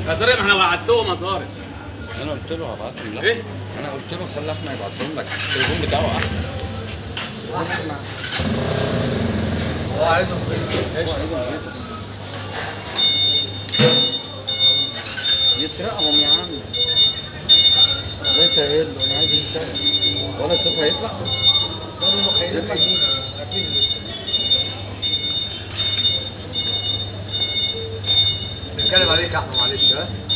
يا طارق ما احنا وعدتهم يا طارق انا قلت له هبعتهم لك ايه؟ انا قلت له خلي احمد يبعتهم لك التليفون بتاعه احمد هو عايزهم فين؟ يسرقهم يا عم انت ايه اللي انا عايز يشتغل ولا الصوت هيطلع قالوا له خيرك عارفين لسه نتكلم عليك يا احمد معلش ها